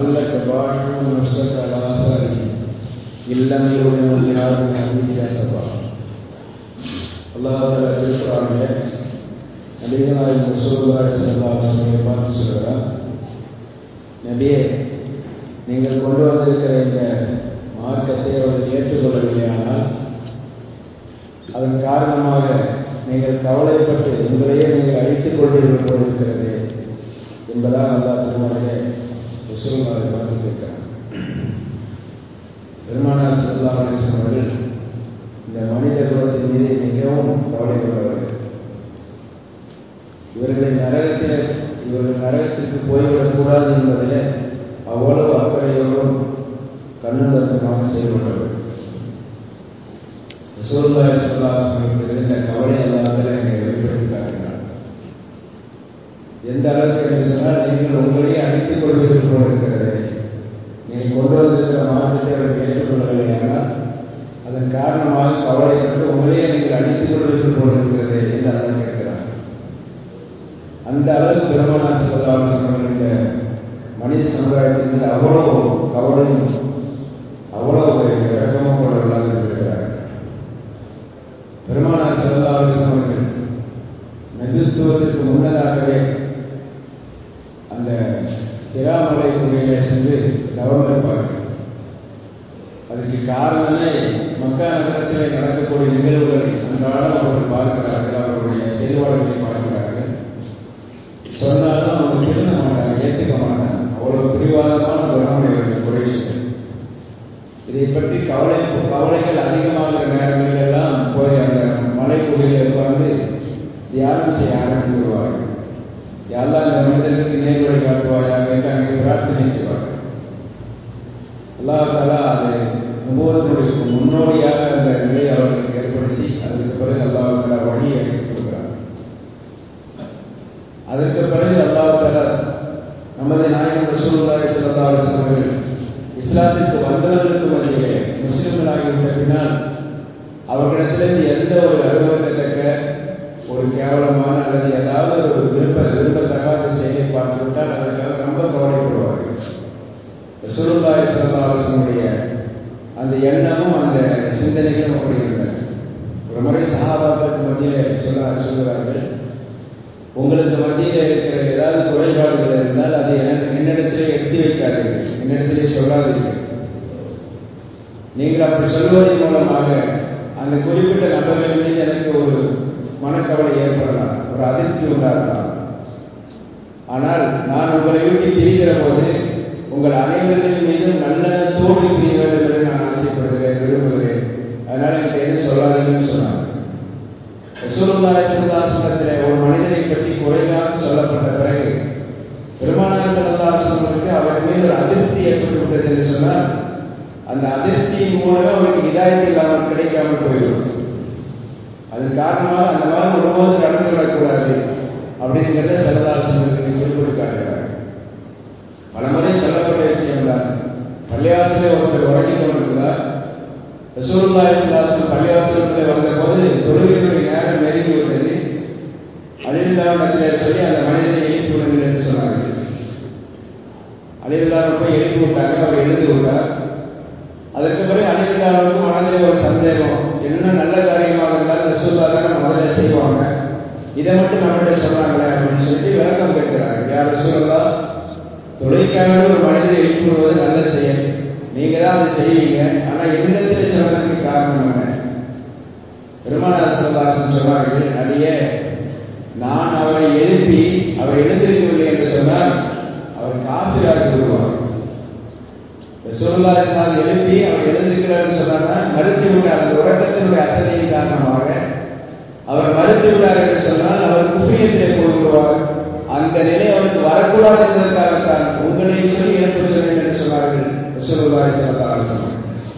لعلك باعث نفسك على آثاره إن لم يؤمنوا بهذا الحديث أسفا அல்லாஹ் தாலா திருக்குறானிலே நபிகளாய் ரசூலுல்லாஹி ஸல்லல்லாஹு அலைஹி வஸல்லம் பார்த்து சொல்கிறார் நபியே நீங்கள் கொண்டு வந்திருக்கிற இந்த மார்க்கத்தை அவர்கள் ஏற்றுக்கொள்ளவில்லையானால் அதன் காரணமாக நீங்கள் கவலைப்பட்டு உங்களையே நீங்கள் அழித்துக் கொண்டிருக்கும் போல் இருக்கிறது என்பதாக அல்லா திருமலையே ரசூலுல்லாஹை பார்த்து கேட்கிறார் பெருமானார் ஸல்லல்லாஹு அலைஹி வஸல்லம் அவர்கள் இந்த மனித குலத்தின் மீது மிகவும் கவலைப்படுவார்கள் இவர்களை நரகத்தில் இவர்கள் நரகத்திற்கு போய்விடக்கூடாது என்பதில் அவ்வளவு அக்கறையோடும் கண்ணுதத்தமாக செயல்பட்டவர் ரசூலுல்லாஹி ஸல்லல்லாஹு அலைஹி வஸல்லம் இருந்த கவலை அல்லாமல் என்னை வெளிப்படுத்தி காட்டினார் எந்த அளவுக்கு என்று சொன்னால் நீங்கள் உங்களையே அழித்துக் கொள்வதற்கு போல இருக்கிறது நீங்கள் கொண்டு வந்திருக்கிற மாற்றத்தை அவர்கள் ஏற்றுக்கொள்ளவில்லை ஆனால் அதன் காரணமாக கவலைப்பட்டு உங்களையே நீங்கள் அழித்துக் கொள்வதற்கு போல இருக்கிறது என்று அல்லா கேட்கிறார் அந்த அளவுக்கு பெருமானா சிவதாசன் அவர்கள் இந்த மனித சமுதாயத்தின் மீது அவ்வளவு கவலையும் அவ்வளவு இறக்கமும் கொண்டவர்களாக இருக்கிறார் பெருமானார் சிவதாசன் அவர்கள் நபித்துவத்திற்கு முன்னதாகவே அந்த திராமலை குகையிலே சென்று தவம் இருப்பார்கள் அதுக்கு காரணமே மக்கா நகரத்திலே நடக்கக்கூடிய நிகழ்வுகளை அன்றாடம் அவர்கள் பார்க்கிறார்கள் அவர்களுடைய செயல்பாடுகளை பார்க்கிறார்கள் சொன்னாலும் அவங்க திருந்த மாட்டாங்க ஏற்றுக்க மாட்டாங்க அவ்வளவு பிரிவாதமான குணமுடையவர்கள் குறைஷிகள் இதை பற்றி கவலை கவலைகள் அதிகமாகிற நேரங்களில் எல்லாம் போய் அந்த மலை குகையில் உட்கார்ந்து தியானம் செய்ய ஆரம்பித்து விடுவார்கள் யாரெல்லாம் இந்த மனிதனுக்கு நேர்வழி காட்டுவாயாக என்று அங்கே பிரார்த்தனை செய்வார்கள் அல்லாஹாலா அது அனுபவத்தினுடைய முன்னோடியாக அந்த நிலையை அவர்களுக்கு ஏற்படுத்தி அதற்கு பிறகு அல்லாஹாலா வழியை அளித்து கொடுக்கிறார் அதற்கு பிறகு அல்லாஹாலா நமது நாயகம் ரசூலுல்லாஹி ஸல்லல்லாஹு அலைஹி வஸல்லம் இஸ்லாத்திற்கு வந்தவர்களுக்கு மத்தியிலே முஸ்லிம்களாகிவிட்ட பின்னால் அவர்களிடத்திலிருந்து எந்த ஒரு அலுவலகத்தக்க ஒரு கேவலமான அல்லது ஏதாவது ஒரு விருப்ப விரும்பத்தகாத செயலை பார்த்துவிட்டால் அதற்காக ரொம்ப கவலைப்படுவார்கள் ரசூலுல்லாஹி ஸல்லல்லாஹு அலைஹி வஸல்லுடைய அந்த எண்ணமும் அந்த சிந்தனைகளும் அப்படி இருந்தன ஒரு முறை சஹாபாக்களுக்கு மத்தியிலே சொல்ல சொல்கிறார்கள் உங்களுக்கு மத்தியில் இருக்கிற ஏதாவது குறைபாடுகள் இருந்தால் அதை என்னிடத்திலே எட்டி வைக்காதீர்கள் என்னிடத்திலே சொல்லாதீர்கள் நீங்கள் அப்படி சொல்வதன் மூலமாக அந்த குறிப்பிட்ட நபர்கள் மீது எனக்கு ஒரு மனக்கவலை ஏற்படலாம் ஒரு அதிர்ச்சி உண்டாகலாம் ஆனால் நான் உங்களை விட்டு பிரிகிற போது உங்கள் அனைவரின் மீதும் நல்லெண்ணத்தோடு பிரிய வேண்டும் என்று நான் ஆசைப்படுகிறேன் விரும்புகிறேன் அதனால் எனக்கு எது சொல்லாதீங்கன்னு சொன்னாங்க ரசூலுல்லாஹிலே ஒரு மனிதனை பற்றி குறையாக சொல்லப்பட்ட பிறகு பெருமானார் சல்லாசனங்களுக்கு அவர் மீது ஒரு அதிருப்தி ஏற்பட்டுவிட்டது என்று சொன்னால் அந்த அதிருப்தியின் மூலமே அவருக்கு இதாயத்து இல்லாமல் கிடைக்காமல் போய்விடும் அதன் காரணமாக அந்த மாதிரி ஒருபோது நடந்து விடக்கூடாது அப்படிங்கிறத சரதாசனங்களுக்கு குறிப்பிட்டு காட்டுகிறார் பல முறை சொல்லப்பட்ட விஷயம் தான் பள்ளிவாசலே ஒருத்தர் உறங்கிக் கொண்டிருக்கிறார் ரசூலுல்லா இஸ்லாசன் பள்ளிவாசலத்தில் வந்தபோது தொழுகையுடைய நேரம் நெருங்கி விட்டது அலில்லாவிடத்தில் சொல்லி அந்த மனிதனை எழுப்பி விடுங்கள் என்று சொன்னார்கள் அலில்லாவை போய் எழுப்பி விட்டாங்க அவர் எழுதி விட்டார் அதற்கு பிறகு அலில்லாவுக்கும் மனதில் ஒரு சந்தேகம் என்ன நல்ல காரியமாக இருந்தாலும் ரசூல்லா தான் முதல்ல செய்வாங்க இதை மட்டும் நம்மகிட்ட சொன்னாங்களே அப்படின்னு சொல்லிட்டு விளக்கம் கேட்கிறாங்க யார் ரசூல்லா தொழிற்காக ஒரு மனிதரை எழுப்பி விடுவது நல்ல செயல் நீங்க தான் அதை செய்வீங்க ஆனா என்னிடத்தில் சொன்னதுக்கு காரணம் என்ன பெருமானார் சல்லாசன் சொன்னார்கள் அடியே நான் அவரை எழுப்பி அவர் எழுந்திருக்கவில்லை என்று சொன்னால் அவர் காப்பிராகி விடுவார் ரசூல்லா இஸ்லாம் எழுப்பி அவர் எழுந்திருக்கிறார் சொன்னாங்கன்னா மறுத்து விட்டார் அந்த உறக்கத்தினுடைய அசதியின் காரணமாக அவர் மறுத்து விட்டார் என்று சொன்னால் அவர் குஃபியத்திலே போய்விடுவார் அந்த நிலை அவருக்கு வரக்கூடாது என்பதற்காகத்தான் உங்களையும் சொல்லி எழுப்ப சொன்னேன் என்று சொன்னார்கள் ரசூலுல்லாஹி ஸல்லல்லாஹு அலைஹி வஸல்லம்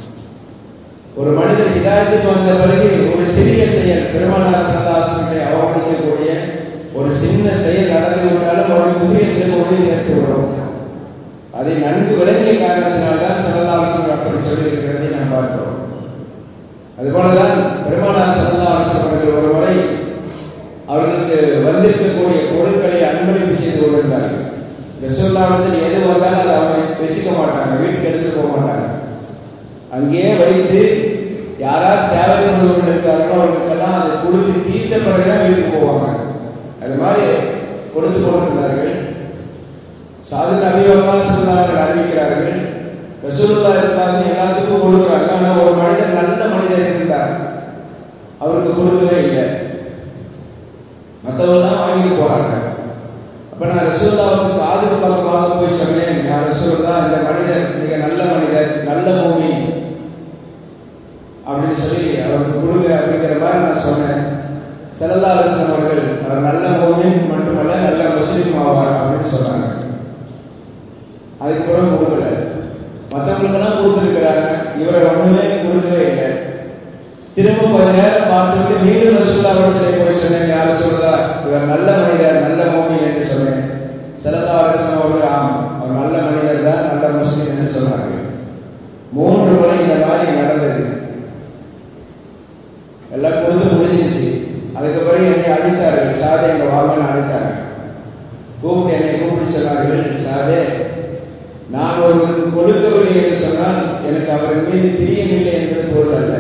ஒரு மனிதன் ஹிதாயத்துக்கு வந்த பிறகு ஒரு சிறிய செயல் பெருமானார் சல்லாசனை அவமதிக்கக்கூடிய ஒரு சின்ன செயல் நடந்து விட்டாலும் அவருடைய புதியத்தில் கொண்டு சேர்த்து விடும் அதை நன்கு விளங்கிய காரணத்தினால்தான் சல்லாசன் அப்படி சொல்லியிருக்கிறதை நாம் பார்க்கிறோம் அதுபோலதான் பெருமானார் சல்லாசன் அவர்கள் ஒரு முறை அவர்களுக்கு வந்திருக்கக்கூடிய பொருட்களை அன்பளிப்பு செய்து கொண்டிருந்தார்கள் ரசோல்லாவிடத்தில் எது வந்தாலும் அதை அவர்களுக்கு வச்சுக்க மாட்டாங்க வீட்டுக்கு எடுத்துட்டு போக மாட்டாங்க அங்கேயே வைத்து யாராவது தேவைப்படுபவர்கள் இருக்காங்களோ அவர்களுக்கெல்லாம் அதை கொடுத்து தீர்த்த பிறகுதான் வீட்டுக்கு போவாங்க அது மாதிரி கொடுத்து கொண்டிருந்தார்கள் சாது நபிவமா சொன்னார்கள் அறிவிக்கிறார்கள் ரசூலுல்லா இஸ்லாமி எல்லாத்துக்கும் கொடுக்குறாங்க ஆனா ஒரு மனிதர் நல்ல மனிதர் இருந்தார் அவருக்கு கொடுக்கவே இல்லை மற்றவங்க தான் வாங்கிட்டு போறாங்க அப்ப நான் ரசூல்லாவுக்கு காதுக்கு பக்கமாக போய் சொன்னேன் நான் ரசூல்லா இந்த மனிதர் மிக நல்ல மனிதர் நல்ல பூமி அப்படின்னு சொல்லி அவருக்கு கொடுங்க அப்படிங்கிற மாதிரி நான் சொன்னேன் செல்லல்லா அலிஸ்லாம் அவர்கள் அவர் நல்ல பூமி மட்டுமல்ல நல்ல முஸ்லீம் ஆவார் அப்படின்னு சொன்னாங்க அதுக்கப்புறம் கொடுக்கல மற்றவங்களுக்கெல்லாம் கொடுத்துருக்கிறாங்க இவரை ஒண்ணுமே கொடுக்கவே இல்லை திரும்ப கொஞ்ச நேரம் பார்த்துட்டு மீண்டும் ரசூல்லா அவர்களை போய் சொன்னேன் யார் சொல்றா இவர் நல்ல மனிதர் நல்ல மோமி என்று சொன்னேன் செல்லல்லா அலிஸ்லாம் அவர்கள் ஆம் அவர் நல்ல மனிதர் தான் நல்ல முஸ்லீம் என்று சொன்னார்கள் மூன்று முறை இந்த மாதிரி நடந்தது எல்லாம் கொடுத்து முடிஞ்சிருச்சு அதுக்கப்புறம் என்னை அழைத்தார்கள் சாதே எங்க வாங்கன்னு அழைத்தாங்க கூப்பிட்டு என்னை கூப்பிட்டு சொன்னார்கள் சாதே நான் ஒருவருக்கு கொடுக்கவில்லை என்று சொன்னால் எனக்கு அவர் மீது பிரியமில்லை என்பது பொருள் அல்ல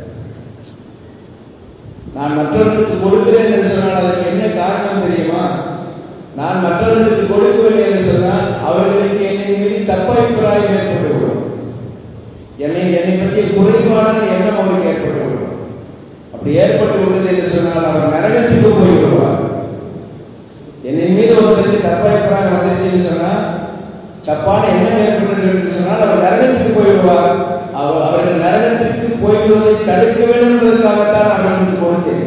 நான் மற்றவர்களுக்கு கொடுக்கிறேன் என்று சொன்னால் அதற்கு என்ன காரணம் தெரியுமா நான் மற்றவர்களுக்கு கொடுக்கவில்லை என்று சொன்னால் அவர்களுக்கு என்னை மீது தப்பாபிப்பிராயம் ஏற்பட்டுவிடும் என்னை என்னை பற்றிய குறைவான எண்ணம் அவருக்கு ஏற்பட்டுவிடும் அப்படி ஏற்பட்டு விட்டது என்று சொன்னால் அவர் நரகத்துக்கு போய்விடுவார் என்னை மீது ஒருத்தருக்கு தப்பாபிப்பிராயம் வந்துருச்சுன்னு சொன்னால் தப்பான எண்ணம் ஏற்பட்டது என்று சொன்னால் அவர் நரகத்துக்கு போய்விடுவார் அவர் அவர்கள் நரகத்திற்கு போய்விடுவதை தடுக்க வேண்டும் என்பதற்காகத்தான் அவர்களுக்கு கொடுத்தேன்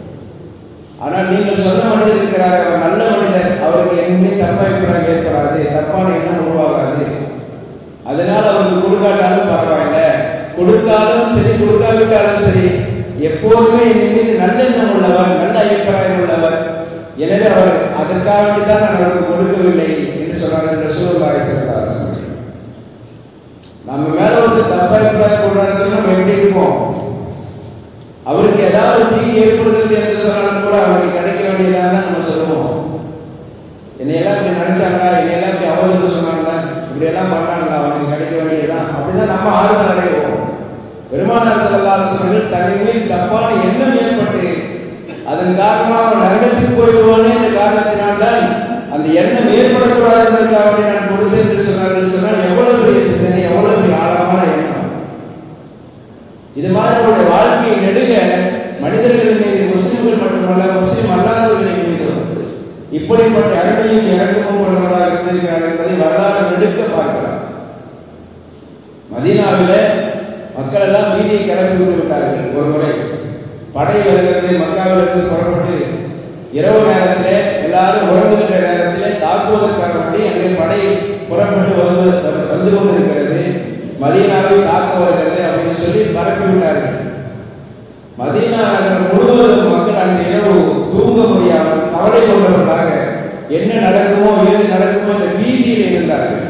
ஆனால் நீங்கள் சொன்ன மனிதர் இருக்கிறார் அவர் நல்ல மனிதர் அவருக்கு எங்குமே தப்பாபிப்பிராயம் ஏற்படாது தப்பான எண்ணம் உருவாகாது அதனால் அவருக்கு கொடுக்காட்டாலும் பரவாயில்ல கொடுத்தாலும் சரி கொடுக்காவிட்டாலும் சரி எப்போதுமே என் மீது நல்லெண்ணம் உள்ளவர் நல்ல அபிப்பிராயம் உள்ளவர் எனவே அவர் அதற்காக வேண்டிதான் நான் அவருக்கு கொடுக்கவில்லை என்று சொன்னார் ரசூலுல்லாஹி ஸல்லல்லாஹு அலைஹி வஸல்லம் நம்ம மேல ஒரு தப்பாபிப்பிராயம் கொண்டாட சொன்னா நம்ம எப்படி இருப்போம் அவருக்கு ஏதாவது தீங்கு ஏற்படுகிறது என்று சொன்னாலும் கூட அவருக்கு கிடைக்க வேண்டியதாக நம்ம சொல்லுவோம் என்னையெல்லாம் இப்படி நினைச்சாங்க என்னையெல்லாம் இப்படி அவதூறு சொன்னாங்க இப்படி எல்லாம் பண்ணாங்க அவனுக்கு கிடைக்க வேண்டியதுதான் அப்படிதான் நம்ம ஆறுதல் அடைவோம் பெருமானார் செல்லாசர்கள் தன்னில் தப்பான எண்ணம் ஏற்பட்டு அதன் காரணமாக அவன் நரகத்துக்கு போயிடுவானே என்ற காரணத்தினால்தான் அந்த எண்ணம் ஏற்படக்கூடாது என்பதற்காக நான் கொடுத்தேன் என்று சொன்னார்கள் சொன்னால் எவ்வளவு பெரிய சிந்தனை எவ்வளவு பெரிய ஆழமான எண்ணம் இது மாதிரி அவருடைய வாழ்க்கையை நெடுக மனிதர்கள் மீது முஸ்லிம்கள் மட்டுமல்ல முஸ்லிம் அல்லாதவர்களின் மீதும் இப்படிப்பட்ட அருமையும் இறக்கமும் உள்ளவராக இருந்திருக்கிறார் என்பதை வரலாறு நெடுக்க பார்க்கலாம் மதீனாவில மக்கள் எல்லாம் வீதியை கிளப்பி விட்டு விட்டார்கள் ஒரு முறை படை வருகிறது மக்காவிலிருந்து புறப்பட்டு இரவு நேரத்திலே எல்லாரும் உறங்குகின்ற நேரத்திலே தாக்குவதற்காக வேண்டி அங்கே படை புறப்பட்டு வந்து வந்து கொண்டிருக்கிறது மதீனாவை தாக்க வருகிறது அப்படின்னு சொல்லி பரப்பி விட்டார்கள் மதீனா நகரம் முழுவதும் மக்கள் அந்த இரவு தூங்க முடியாமல் கவலை கொண்டவர்களாக என்ன நடக்குமோ ஏது நடக்குமோ என்ற வீதியில் இருந்தார்கள்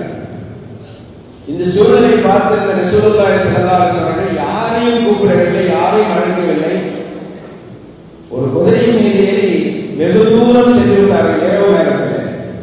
இந்த சூழலை பார்த்திருந்த ரசூலுல்லாஹி ஸல்லல்லாஹு அலைஹி வஸல்லம் யாரையும் கூப்பிடவில்லை யாரையும் அழைக்கவில்லை ஒரு குதிரையின் மீது ஏறி வெகு தூரம் சென்று விட்டார்கள் இரவு நேரத்தில்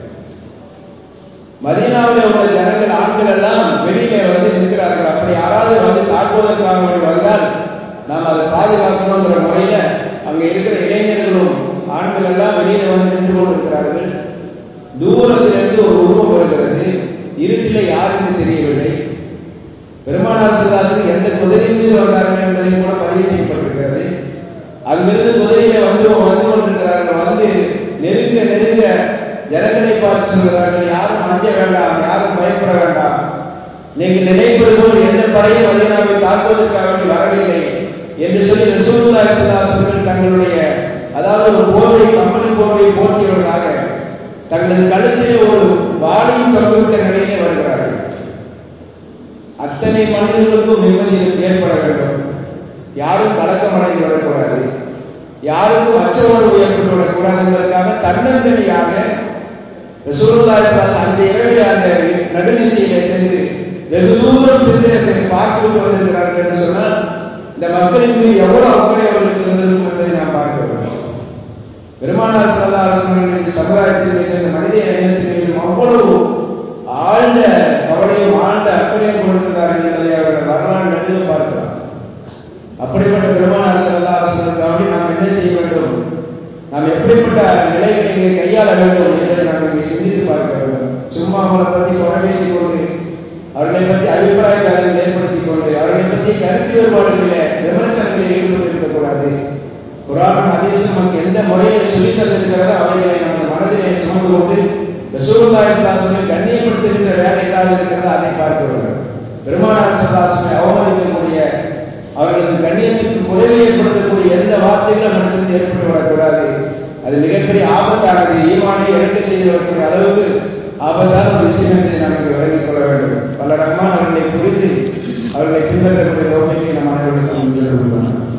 மதீனாவில் உள்ள ஜனங்கள் ஆட்கள் எல்லாம் வெளியில வந்து நிற்கிறார்கள் அப்படி யாராவது வந்து தாக்குவதற்காக வேண்டி வந்தால் நாம் அதை பாதுகாக்கணுங்கிற முறையில அங்க இருக்கிற இளைஞர்களும் ஆண்கள் எல்லாம் வெளியில வந்து நின்று கொண்டிருக்கிறார்கள் தூரத்திலிருந்து ஒரு உருவம் வருகிறது இருட்டில யாருக்கு தெரியவில்லை பெருமானார் சிதாசன் எந்த குதிரை மீது வந்தார்கள் என்பதை கூட பதிவு செய்யப்பட்டிருக்கிறது அங்கிருந்து குதிரையில வந்து வந்து கொண்டிருக்கிறார்கள் வந்து நெருங்க நெருங்க ஜனங்களை பார்த்து சொல்கிறார்கள் யாரும் அஞ்ச வேண்டாம் யாரும் பயப்பட வேண்டாம் நீங்கள் நினைப்பது போல் எந்த படையும் மதீனாவை தாக்குவதற்காக வேண்டி வரவில்லை என்று சொல்லி ரசூலுல்லாஹி ஸல்லல்லாஹு தங்களுடைய அதாவது ஒரு போர்வை கம்பளி போர்வை போர்த்தியவர்களாக தங்கள் கழுத்தில் ஒரு வாளியும் தொங்கிவிட்ட நிலையிலே வருகிறார்கள் அத்தனை மனிதர்களுக்கும் நிம்மதி ஏற்பட வேண்டும் யாரும் கலக்கம் அடைந்து விடக்கூடாது யாருக்கும் அச்ச உணர்வு ஏற்பட்டு விடக்கூடாது என்பதற்காக தன்னந்தனியாக ரசூலுல்லாஹி அந்த இரவு அந்த நடுநிசையில சென்று வெகு தூரம் சென்று அதை பார்த்துவிட்டு வந்திருக்கிறார்கள் என்று சொன்னால் இந்த மக்களின் மீது எவ்வளவு அக்கறை அவர்களுக்கு இருந்திருக்கும் என்பதை நாம் பார்க்க வேண்டும் பெருமானார் சல்லா அரசு சமுதாயத்தின் மீது இந்த மனித இனத்தின் மீது அவ்வளவு ஆழ்ந்த கவலையும் கையாள வேண்டும் என்பதை நாம் இங்கே சிந்தித்து பார்க்க வேண்டும் சும்மா அவங்களை பற்றி குறை பேசிக்கொண்டு அவர்களை பற்றி அபிப்பிராய கருத்து ஏற்படுத்திக் கொண்டு அவர்களை பற்றி கருத்து வேறுபாடுகளில் விமர்சனங்களில் ஈடுபட்டிருக்கக்கூடாது குரான் அதிசயம் நமக்கு எந்த முறையில் சொல்லி தந்திருக்கிறதோ அவைகளை நமது மனதிலே சுமந்து கொண்டு ரசூலுல்லாஹி ஸல்லல்லாஹு கண்ணியப்படுத்துகின்ற வேலை ஏதாவது இருக்கிறதோ அதை பார்க்க வேண்டும் பெருமானார் சல்லாசுமை அவமதிக்கக்கூடிய அவர்களது கண்ணியத்திற்கு குறைவை ஏற்படுத்தக்கூடிய எந்த வார்த்தைகளும் நம்மிடத்தில் ஏற்பட்டு வரக்கூடாது அது மிகப்பெரிய ஆபத்தானது ஈமானை இறக்க செய்து வரக்கூடிய அளவுக்கு ஆபத்தான ஒரு விஷயம் என்பதை நாம் இங்கே விளங்கிக் கொள்ள வேண்டும் பல ரஹ்மான் அவர்களை புரிந்து அவர்களை பின்பற்றக்கூடிய நோக்கத்தை நம் அனைவருக்கும் கொடுக்கணும்